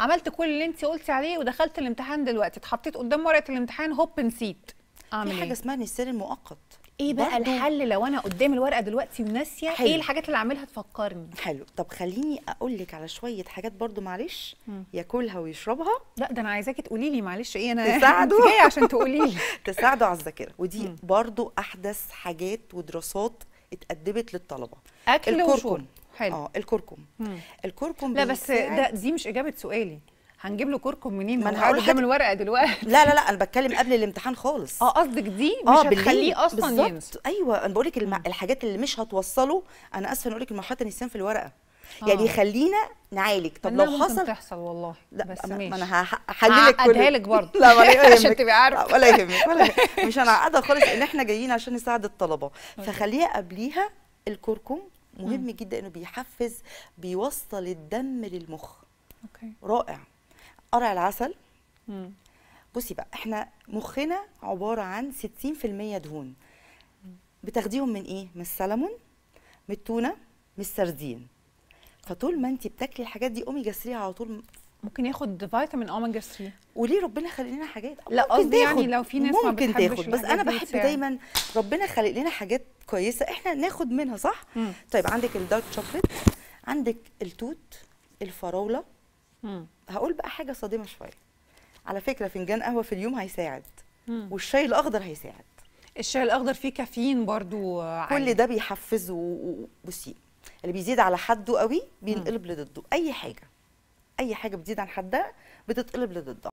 عملت كل اللي انت قلتي عليه ودخلت الامتحان دلوقتي اتحطيت قدام ورقه الامتحان هوب نسيت اعمل في حاجه ايه اسمها نسيان المؤقت ايه بقى برضو- الحل لو انا قدام الورقه دلوقتي وناسيه حلو. ايه الحاجات اللي اعملها تفكرني حلو طب خليني اقول لك على شويه حاجات برضو معلش ياكلها ويشربها لا ده انا عايزاكي تقولي لي معلش ايه انا تساعده. انت جايه عشان تقولي لي تساعده على الذاكره ودي برضو احدث حاجات ودراسات اتقدمت للطلبه اكل وشرب حلو اه الكركم مم. الكركم لا بس بيساعد- ده دي مش اجابه سؤالي هنجيب له كركم منين ما ما أنا انا قاعد هقول قدام لحد- الورقه دلوقتي لا لا لا انا بتكلم قبل الامتحان خالص اه قصدك دي مش اه بالليل هتخليه اصلا بالظبط. ينسى ايوه انا بقول لك الم... الحاجات اللي مش هتوصله انا اسفه اقول لك مرحله النسيان في الورقه يعني آه. خلينا نعالج طب إنها لو ممكن حصل تحصل والله لا بس بس ماشي ما انا هح- هحلل لك هعقدها لك برضه. لا ولا يهمك عشان تبقي عارفة. لا، ولا يهمك ولا يهمك. مش هنعقدها خالص ان احنا جايين عشان نساعد الطلبه فخليها قبليها الكركم مهم جدا انه بيحفز بيوصل الدم للمخ اوكي رائع قرع العسل مم. بصي بقى احنا مخنا عباره عن 60% دهون بتاخديهم من ايه من السلمون من التونه من السردين فطول ما انت بتاكلي الحاجات دي اوميجا 3 على طول ممكن ياخد فيتامين اوميجا 3 وليه ربنا خلق لنا حاجات لا، ممكن قصدي يعني تاخد، لو في ناس ما ممكن بتحبش تاخد بس الحاجات انا دي بحب تساعد. دايما ربنا خلق لنا حاجات كويسه احنا ناخد منها صح مم. طيب عندك الدارك شوكليت عندك التوت الفراوله مم. هقول بقى حاجه صادمه شويه على فكره فنجان قهوه في اليوم هيساعد مم. والشاي الاخضر هيساعد الشاي الاخضر فيه كافيين برضو عالي. كل ده بيحفز و- و- بصي اللي بيزيد على حده قوي بينقلب لضده اي حاجه اي حاجه بتزيد عن حدها بتتقلب لضدها